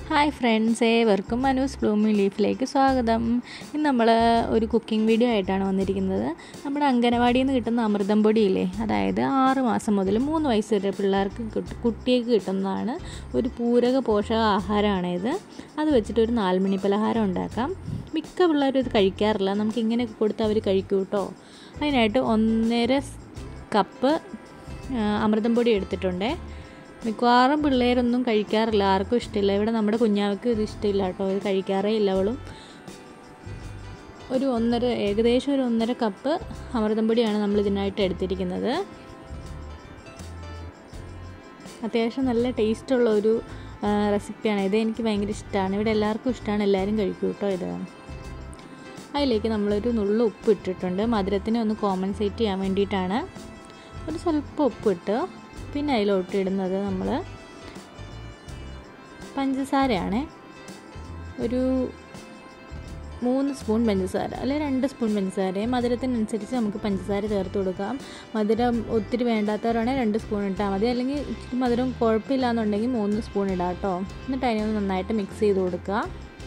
hi friends ഏവർക്കും മനൂസ് ബ്ലൂമി ലീഫിലേക്ക് സ്വാഗതം ഇന്ന് നമ്മൾ ഒരു കുക്കിംഗ് വീഡിയോ ആയിട്ടാണ് വന്നിരിക്കുന്നത് നമ്മുടെ അംഗനവാടിയിൽ നിന്ന് കിട്ടുന്ന അമൃതം പൊടിയില്ലേ അതായത് ആറ് മാസം മുതൽ മൂന്ന് വയസ്സ് വരെ പിള്ളേർക്ക് കിട്ടും കുട്ടികൾക്ക് കിട്ടുന്നതാണ് ഒരു പൂരക പോഷക ആഹാരമാണ് ഇത് അത് വെച്ചിട്ട് ഒരു നാലുമണി പലഹാരം ഉണ്ടാക്കാം മിക്ക പിള്ളേരും ഇത് കഴിക്കാറില്ല നമുക്ക് ഇങ്ങനെയൊക്കെ കൊടുത്ത് അവർ കഴിക്കൂ കേട്ടോ അതിനായിട്ട് ഒന്നര കപ്പ് അമൃതം പൊടി എടുത്തിട്ടുണ്ടേ മിക്കവാറും പിള്ളേരൊന്നും കഴിക്കാറില്ല ആർക്കും ഇഷ്ടമില്ല ഇവിടെ നമ്മുടെ കുഞ്ഞാവയ്ക്ക് ഇത് ഇഷ്ടമില്ല കേട്ടോ ഇത് കഴിക്കാറേ ഇല്ല അവളും ഒരു ഒന്നര ഏകദേശം ഒരു ഒന്നര കപ്പ് അമൃതം പൊടിയാണ് നമ്മൾ ഇതിനായിട്ട് എടുത്തിരിക്കുന്നത് അത്യാവശ്യം നല്ല ടേസ്റ്റുള്ള ഒരു റെസിപ്പിയാണ് ഇത് എനിക്ക് ഭയങ്കര ഇഷ്ടമാണ് ഇവിടെ എല്ലാവർക്കും ഇഷ്ടമാണ് എല്ലാവരും കഴിക്കും കേട്ടോ ഇത് അതിലേക്ക് നമ്മളൊരു നുള്ളു ഉപ്പ് ഇട്ടിട്ടുണ്ട് മധുരത്തിനെ ഒന്ന് കോമ്പൻസേറ്റ് ചെയ്യാൻ വേണ്ടിയിട്ടാണ് ഒരു സ്വല്പം ഉപ്പിട്ട് പിന്നെ അതിലോട്ട് ഇടുന്നത് നമ്മൾ പഞ്ചസാരയാണ് ഒരു മൂന്ന് സ്പൂൺ പഞ്ചസാര അല്ലെങ്കിൽ രണ്ട് സ്പൂൺ പഞ്ചസാര മധുരത്തിനനുസരിച്ച് നമുക്ക് പഞ്ചസാര ചേർത്ത് കൊടുക്കാം മധുരം ഒത്തിരി വേണ്ടാത്തവരാണെങ്കിൽ രണ്ട് സ്പൂൺ ഇട്ടാൽ മതി അല്ലെങ്കിൽ ഇച്ചിരി മധുരം കുഴപ്പമില്ല എന്നുണ്ടെങ്കിൽ മൂന്ന് സ്പൂൺ ഇടാം കേട്ടോ എന്നിട്ട് അതിനെ ഒന്ന് നന്നായിട്ട് മിക്സ് ചെയ്ത് കൊടുക്കുക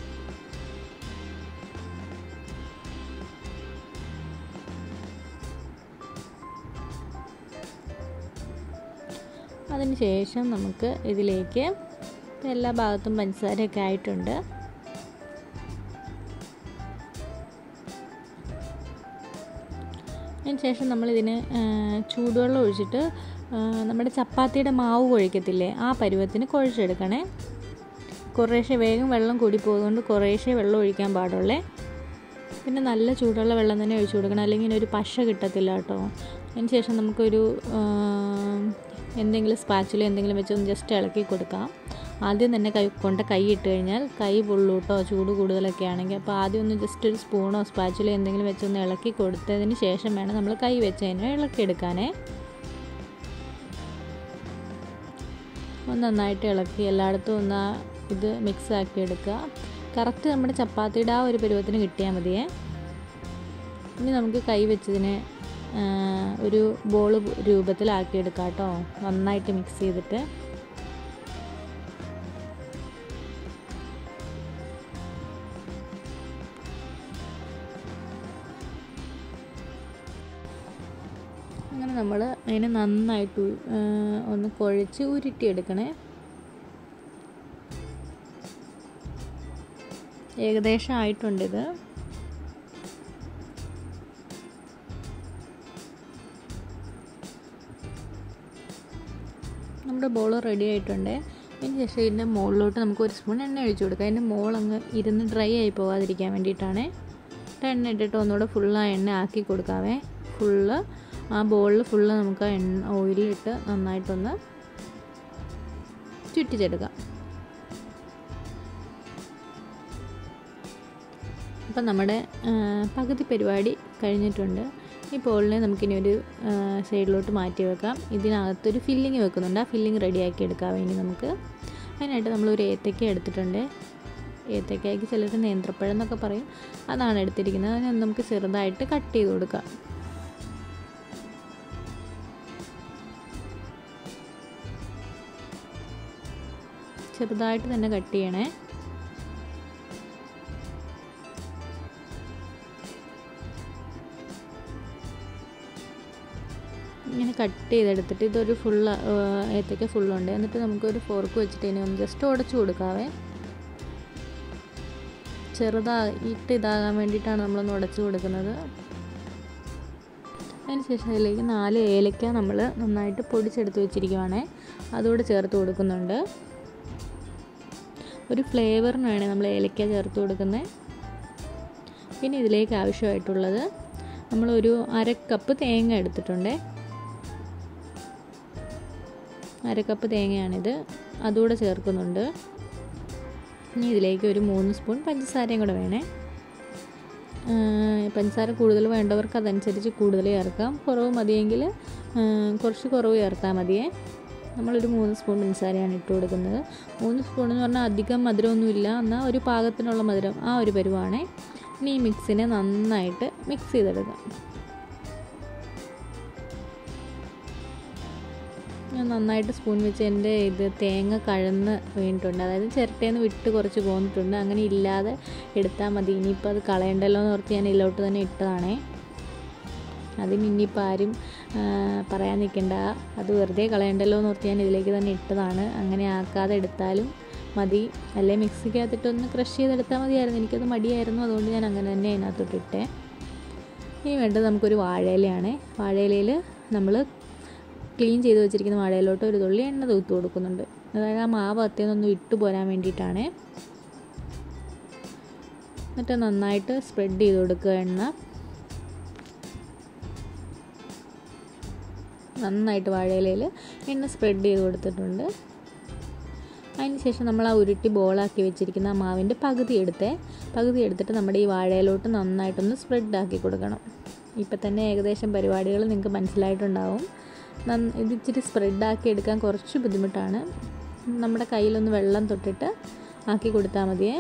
അതിന് ശേഷം നമുക്ക് ഇതിലേക്ക് എല്ലാ ഭാഗത്തും പഞ്ചസാരയൊക്കെ ആയിട്ടുണ്ട് അതിന് ശേഷം നമ്മളിതിന് ചൂടുവെള്ളം ഒഴിച്ചിട്ട് നമ്മുടെ ചപ്പാത്തിയുടെ മാവ് കുഴക്കത്തില്ലേ ആ പരുവത്തിന് കുഴച്ചെടുക്കണേ കുറേശ്ശെ വേഗം വെള്ളം കൂടി പോകുന്നതുകൊണ്ട് കുറേശ്ശെ വെള്ളം ഒഴിക്കാൻ പാടുള്ളേ പിന്നെ നല്ല ചൂടുള്ള വെള്ളം തന്നെ ഒഴിച്ചു കൊടുക്കണം അല്ലെങ്കിൽ ഒരു പശ കിട്ടത്തില്ല കേട്ടോ അതിന് ശേഷം നമുക്കൊരു എന്തെങ്കിലും സ്പാച്ചിലോ എന്തെങ്കിലും വെച്ച് ഒന്ന് ജസ്റ്റ് ഇളക്കി കൊടുക്കാം ആദ്യം തന്നെ കൈ കൊണ്ട് കൈ ഇട്ട് കഴിഞ്ഞാൽ കൈ പൊള്ളൂട്ടോ ചൂട് കൂടുതലൊക്കെ ആണെങ്കിൽ അപ്പോൾ ആദ്യം ഒന്ന് ജസ്റ്റ് ഒരു സ്പൂണോ സ്പാച്ചിലോ എന്തെങ്കിലും വെച്ച് ഒന്ന് ഇളക്കി കൊടുത്തതിന് ശേഷം വേണം നമ്മൾ കൈ വെച്ച് അതിനെ ഇളക്കിയെടുക്കാനേ ഒന്ന് നന്നായിട്ട് ഇളക്കി എല്ലായിടത്തും ഒന്ന് ഇത് മിക്സ് ആക്കി എടുക്കുക കറക്റ്റ് നമ്മുടെ ചപ്പാത്തിയുടെ ആ ഒരു പരുവത്തിന് കിട്ടിയാൽ മതിയേ ഇനി നമുക്ക് കൈ വെച്ചതിനെ ഒരു ബോൾ രൂപത്തിലാക്കിയെടുക്കാം കേട്ടോ നന്നായിട്ട് മിക്സ് ചെയ്തിട്ട് അങ്ങനെ നമ്മൾ അതിനെ നന്നായിട്ട് ഒന്ന് കുഴച്ച് ഉരുട്ടിയെടുക്കണേ ഏകദേശം ആയിട്ടുണ്ട് ഇത് നമ്മുടെ ബോൾ റെഡി ആയിട്ടുണ്ട് അതിന് ശേഷം ഇതിൻ്റെ മുകളിലോട്ട് നമുക്ക് ഒരു സ്പൂൺ എണ്ണ ഒഴിച്ചു കൊടുക്കാം അതിൻ്റെ മോൾ അങ്ങ് ഇരുന്ന് ഡ്രൈ ആയി പോകാതിരിക്കാൻ വേണ്ടിയിട്ടാണ് എണ്ണ ഇട്ടിട്ട് ഒന്നുകൂടെ ഫുള്ള് ആ എണ്ണ ആക്കി കൊടുക്കാവേ ഫുള്ള് ആ ബോളിൽ ഫുള്ള് നമുക്ക് ആ എണ്ണ ഓയിലിട്ട് നന്നായിട്ടൊന്ന് ചുറ്റിച്ചെടുക്കാം അപ്പം നമ്മുടെ പകുതി പരിപാടി കഴിഞ്ഞിട്ടുണ്ട് ഈ ബോളിനെ നമുക്കിനി ഒരു സൈഡിലോട്ട് മാറ്റി വെക്കാം ഇതിനകത്തൊരു ഫില്ലിങ് വെക്കുന്നുണ്ട് ആ ഫില്ലിങ് റെഡിയാക്കി എടുക്കാം ഇനി നമുക്ക് അതിനായിട്ട് നമ്മളൊരു ഏത്തക്ക എടുത്തിട്ടുണ്ട് ഏത്തക്കയ്ക്ക് ചിലർ നേന്ത്രപ്പഴം എന്നൊക്കെ പറയും അതാണ് എടുത്തിരിക്കുന്നത് അതിന് നമുക്ക് ചെറുതായിട്ട് കട്ട് ചെയ്ത് കൊടുക്കാം ചെറുതായിട്ട് തന്നെ കട്ട് ചെയ്യണേ ഇങ്ങനെ കട്ട് ചെയ്തെടുത്തിട്ട് ഇതൊരു ഫുള്ള് ഏത്തയ്ക്ക ഫുള്ളുണ്ട് എന്നിട്ട് നമുക്കൊരു ഫോർക്ക് വെച്ചിട്ട് ഇനി ഒന്ന് ജസ്റ്റ് ഉടച്ചു കൊടുക്കാവേ ചെറുതായിട്ട് ഇതാകാൻ വേണ്ടിയിട്ടാണ് നമ്മളൊന്ന് ഉടച്ചു കൊടുക്കുന്നത് അതിനുശേഷം അതിലേക്ക് നാല് ഏലക്ക നമ്മൾ നന്നായിട്ട് പൊടിച്ചെടുത്ത് വെച്ചിരിക്കുവാണേ അതുകൂടെ ചേർത്ത് കൊടുക്കുന്നുണ്ട് ഒരു ഫ്ലേവറിനാണ് നമ്മൾ ഏലക്ക ചേർത്ത് കൊടുക്കുന്നത് പിന്നെ ഇതിലേക്ക് ആവശ്യമായിട്ടുള്ളത് നമ്മളൊരു അര കപ്പ് തേങ്ങ എടുത്തിട്ടുണ്ടേ അര കപ്പ് തേങ്ങയാണിത് അതുകൂടെ ചേർക്കുന്നുണ്ട് ഇനി ഇതിലേക്ക് ഒരു മൂന്ന് സ്പൂൺ പഞ്ചസാരയും കൂടെ വേണേ പഞ്ചസാര കൂടുതൽ വേണ്ടവർക്ക് അതനുസരിച്ച് കൂടുതൽ ചേർക്കാം കുറവ് മതിയെങ്കിൽ കുറച്ച് കുറവ് ചേർത്താൽ മതിയേ നമ്മളൊരു മൂന്ന് സ്പൂൺ പഞ്ചസാരയാണ് ഇട്ട് കൊടുക്കുന്നത് മൂന്ന് സ്പൂൺ എന്ന് പറഞ്ഞാൽ അധികം മധുരമൊന്നുമില്ല എന്നാൽ ഒരു പാകത്തിനുള്ള മധുരം ആ ഒരു പരുവാണേ ഇനി ഈ മിക്സിനെ നന്നായിട്ട് മിക്സ് ചെയ്തെടുക്കാം ഞാൻ നന്നായിട്ട് സ്പൂൺ വെച്ച് എൻ്റെ ഇത് തേങ്ങ കഴന്ന് വീണിട്ടുണ്ട് അതായത് ചിരട്ടേന്ന് വിട്ട് കുറച്ച് പോന്നിട്ടുണ്ട് അങ്ങനെ ഇല്ലാതെ എടുത്താൽ മതി ഇനിയിപ്പോൾ അത് കളയണ്ടല്ലോ എന്ന് ഓർത്ത് ഞാൻ ഇതിലോട്ട് തന്നെ ഇട്ടതാണേ അതിന് ഇനിയിപ്പോൾ ആരും പറയാൻ നിൽക്കണ്ട അത് വെറുതെ കളയണ്ടല്ലോ എന്ന് ഓർത്ത് ഞാൻ ഇതിലേക്ക് തന്നെ ഇട്ടതാണ് അങ്ങനെ ആക്കാതെ എടുത്താലും മതി അല്ലെ മിക്സിക്കകത്തിട്ടൊന്ന് ക്രഷ് ചെയ്തെടുത്താൽ മതിയായിരുന്നു എനിക്കത് മടിയായിരുന്നു അതുകൊണ്ട് ഞാൻ അങ്ങനെ തന്നെ അതിനകത്തോട്ട് ഇട്ടേ ഇനി വേണ്ടത് നമുക്കൊരു വാഴയിലയാണ് വാഴയിലയിൽ നമ്മൾ ക്ലീൻ ചെയ്ത് വെച്ചിരിക്കുന്ന വാഴയിലോട്ട് ഒരു തുള്ളി എണ്ണ തൂത്ത് കൊടുക്കുന്നുണ്ട് അതായത് ആ മാവ് അത്തേന്നൊന്ന് വിട്ടു പോരാൻ വേണ്ടിയിട്ടാണ് എന്നിട്ട് നന്നായിട്ട് സ്പ്രെഡ് ചെയ്ത് കൊടുക്കുക എണ്ണ നന്നായിട്ട് വാഴയിലയിൽ എണ്ണ സ്പ്രെഡ് ചെയ്ത് കൊടുത്തിട്ടുണ്ട് അതിന് ശേഷം നമ്മൾ ആ ഉരുട്ടി ബോളാക്കി വെച്ചിരിക്കുന്ന ആ മാവിൻ്റെ പകുതി എടുത്തേ പകുതി എടുത്തിട്ട് നമ്മുടെ ഈ വാഴയിലോട്ട് നന്നായിട്ടൊന്ന് സ്പ്രെഡ് ആക്കി കൊടുക്കണം ഇപ്പം തന്നെ ഏകദേശം പരിപാടികൾ നിങ്ങൾക്ക് മനസ്സിലായിട്ടുണ്ടാവും ഇത് ഇച്ചിരി സ്പ്രെഡാക്കി എടുക്കാൻ കുറച്ച് ബുദ്ധിമുട്ടാണ് നമ്മുടെ കയ്യിലൊന്ന് വെള്ളം തൊട്ടിട്ട് ആക്കി കൊടുത്താൽ മതിയേ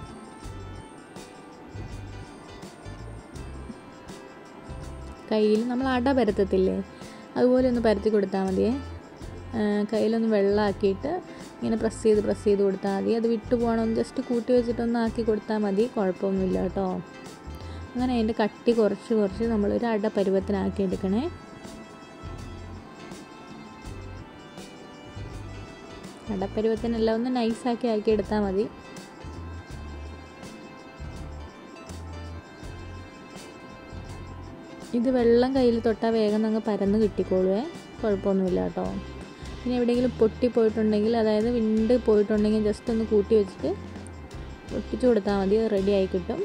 കയ്യിൽ നമ്മൾ അട പരത്തത്തില്ലേ അതുപോലെ ഒന്ന് പരത്തി കൊടുത്താൽ മതിയേ കയ്യിലൊന്ന് വെള്ളമാക്കിയിട്ട് ഇങ്ങനെ പ്രസ് ചെയ്ത് പ്രസ് ചെയ്ത് കൊടുത്താൽ മതി അത് വിട്ടു പോകണം ജസ്റ്റ് കൂട്ടി വെച്ചിട്ടൊന്ന് ആക്കി കൊടുത്താൽ മതി കുഴപ്പമൊന്നുമില്ല കേട്ടോ അങ്ങനെ അതിൻ്റെ കട്ടി കുറച്ച് കുറച്ച് നമ്മളൊരു അട പരുവത്തിനാക്കി എടുക്കണേ അടപ്പരുവത്തിനെല്ലാം ഒന്ന് നൈസാക്കി ആക്കി എടുത്താൽ മതി ഇത് വെള്ളം കയ്യിൽ തൊട്ടാൽ വേഗം അങ്ങ് പരന്ന് കിട്ടിക്കോളുവേ കുഴപ്പമൊന്നുമില്ല കേട്ടോ പിന്നെ എവിടെയെങ്കിലും പൊട്ടിപ്പോയിട്ടുണ്ടെങ്കിൽ അതായത് വിണ്ട് പോയിട്ടുണ്ടെങ്കിൽ ജസ്റ്റ് ഒന്ന് കൂട്ടി വെച്ചിട്ട് ഒട്ടിച്ചു കൊടുത്താൽ മതി അത് റെഡി ആയി കിട്ടും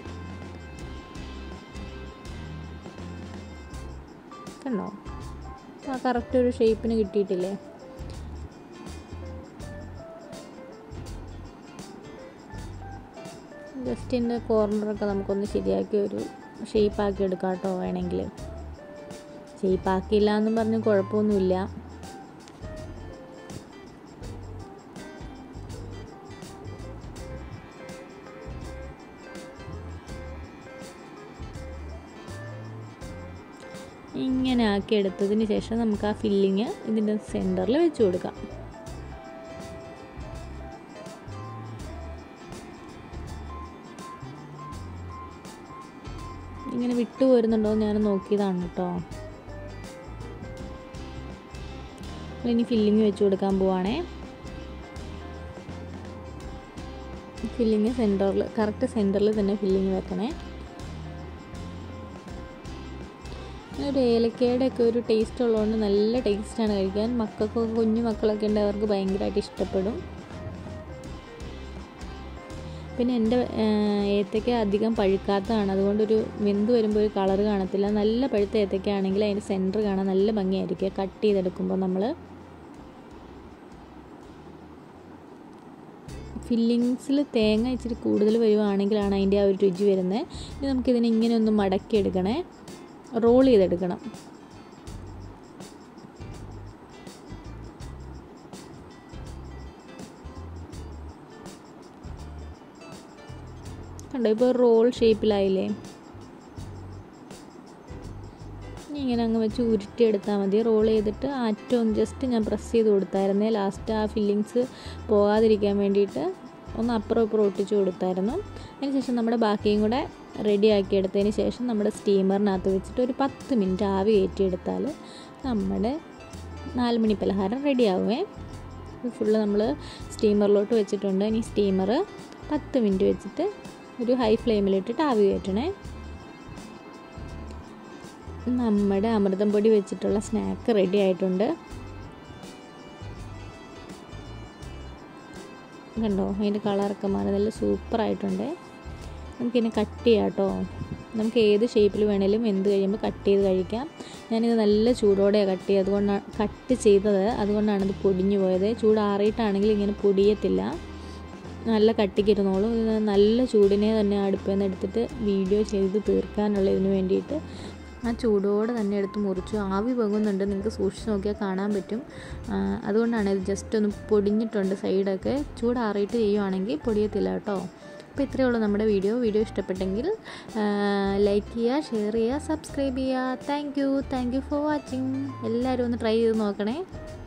കണ്ടോ ആ കറക്റ്റ് ഒരു ഷേപ്പിന് കിട്ടിയിട്ടില്ലേ ജസ്റ്റ് ഇതിൻ്റെ കോർണറൊക്കെ നമുക്കൊന്ന് ശരിയാക്കി ഒരു ഷേപ്പാക്കി എടുക്കാം കേട്ടോ വേണമെങ്കിൽ ഷേപ്പാക്കിയില്ല എന്നും പറഞ്ഞ് കുഴപ്പമൊന്നുമില്ല ഇങ്ങനെ ആക്കി എടുത്തതിന് ശേഷം നമുക്ക് ആ ഫില്ലിങ് ഇതിൻ്റെ സെൻറ്ററിൽ വെച്ച് കൊടുക്കാം ഇങ്ങനെ വിട്ടു പോരുന്നുണ്ടോ എന്ന് ഞാൻ നോക്കിയതാണ് കേട്ടോ ഇനി ഫില്ലിങ് വെച്ച് കൊടുക്കാൻ പോവാണേ ഫില്ലിങ് സെൻറ്ററിൽ കറക്റ്റ് സെൻറ്ററിൽ തന്നെ ഫില്ലിങ് വെക്കണേ ഒരു ഏലക്കയുടെ ഒക്കെ ഒരു ടേസ്റ്റ് ഉള്ളതുകൊണ്ട് നല്ല ടേസ്റ്റാണ് കഴിക്കാൻ മക്കൾക്കൊക്കെ കുഞ്ഞു മക്കളൊക്കെ ഉണ്ട് അവർക്ക് ഭയങ്കരമായിട്ട് ഇഷ്ടപ്പെടും പിന്നെ എൻ്റെ ഏത്തയ്ക്ക അധികം പഴുക്കാത്തതാണ് അതുകൊണ്ടൊരു വെന്ത് വരുമ്പോൾ ഒരു കളർ കാണത്തില്ല നല്ല പഴുത്ത ഏത്തയ്ക്ക ആണെങ്കിൽ അതിൻ്റെ സെൻറ്റർ കാണാൻ നല്ല ഭംഗിയായിരിക്കും കട്ട് ചെയ്തെടുക്കുമ്പോൾ നമ്മൾ ഫില്ലിങ്സിൽ തേങ്ങ ഇച്ചിരി കൂടുതൽ വരുവാണെങ്കിലാണ് അതിൻ്റെ ആ ഒരു രുചി വരുന്നത് ഇനി നമുക്കിതിനെ ഇങ്ങനെ ഒന്ന് മടക്കി എടുക്കണേ റോൾ ചെയ്തെടുക്കണം കണ്ടോ ഇപ്പോൾ റോൾ ഷേപ്പിലായില്ലേ ഇനി ഇങ്ങനെ അങ്ങ് വെച്ച് ഉരുട്ടിയെടുത്താൽ മതി റോൾ ചെയ്തിട്ട് അറ്റം ജസ്റ്റ് ഞാൻ പ്രസ് ചെയ്ത് കൊടുത്തായിരുന്നേ ലാസ്റ്റ് ആ ഫില്ലിങ്സ് പോകാതിരിക്കാൻ വേണ്ടിയിട്ട് ഒന്ന് അപ്പുറം ഇപ്പുറം ഒട്ടിച്ച് കൊടുത്തായിരുന്നു അതിനുശേഷം നമ്മുടെ ബാക്കിയും കൂടെ റെഡി ആക്കി എടുത്തതിന് ശേഷം നമ്മുടെ സ്റ്റീമറിനകത്ത് വെച്ചിട്ട് ഒരു പത്ത് മിനിറ്റ് ആവി കയറ്റിയെടുത്താൽ നമ്മുടെ നാല് മണി പലഹാരം റെഡിയാവുമേ ഫുള്ള് നമ്മൾ സ്റ്റീമറിലോട്ട് വെച്ചിട്ടുണ്ട് ഇനി സ്റ്റീമർ പത്ത് മിനിറ്റ് വെച്ചിട്ട് ഒരു ഹൈ ഫ്ലെയിമിലിട്ടിട്ട് ആവി കയറ്റണേ നമ്മുടെ അമൃതം പൊടി വെച്ചിട്ടുള്ള സ്നാക്ക് റെഡി ആയിട്ടുണ്ട് കണ്ടോ അതിൻ്റെ കളറൊക്കെ മാറി നല്ല സൂപ്പറായിട്ടുണ്ട് നമുക്കിതിനെ കട്ട് ചെയ്യാം കേട്ടോ നമുക്ക് ഏത് ഷേപ്പിൽ വേണേലും എന്ത് കഴിയുമ്പോൾ കട്ട് ചെയ്ത് കഴിക്കാം ഞാനിത് നല്ല ചൂടോടെയാണ് കട്ട് ചെയ്തത് അതുകൊണ്ടാണ് കട്ട് ചെയ്തത് അതുകൊണ്ടാണ് ഇത് പൊടിഞ്ഞു പോയത് ചൂടാറിയിട്ടാണെങ്കിൽ ഇങ്ങനെ പൊടിയത്തില്ല നല്ല കട്ടിക്കിരുന്നോളും ഇത് നല്ല ചൂടിനെ തന്നെ അടുപ്പിൽ നിന്ന് എടുത്തിട്ട് വീഡിയോ ചെയ്ത് തീർക്കാനുള്ള ഇതിന് വേണ്ടിയിട്ട് ആ ചൂടോടെ തന്നെ എടുത്ത് മുറിച്ചു ആവി പൊങ്ങുന്നുണ്ട് നിങ്ങൾക്ക് സൂക്ഷിച്ച് നോക്കിയാൽ കാണാൻ പറ്റും അതുകൊണ്ടാണ് ഇത് ജസ്റ്റ് ഒന്ന് പൊടിഞ്ഞിട്ടുണ്ട് സൈഡൊക്കെ ചൂടാറിയിട്ട് ചെയ്യുവാണെങ്കിൽ പൊടിയത്തില്ല കേട്ടോ അപ്പോൾ ഇത്രയേ ഉള്ളൂ നമ്മുടെ വീഡിയോ വീഡിയോ ഇഷ്ടപ്പെട്ടെങ്കിൽ ലൈക്ക് ചെയ്യുക ഷെയർ ചെയ്യുക സബ്സ്ക്രൈബ് ചെയ്യുക thank you thank you for watching എല്ലാവരും ഒന്ന് ട്രൈ ചെയ്ത് നോക്കണേ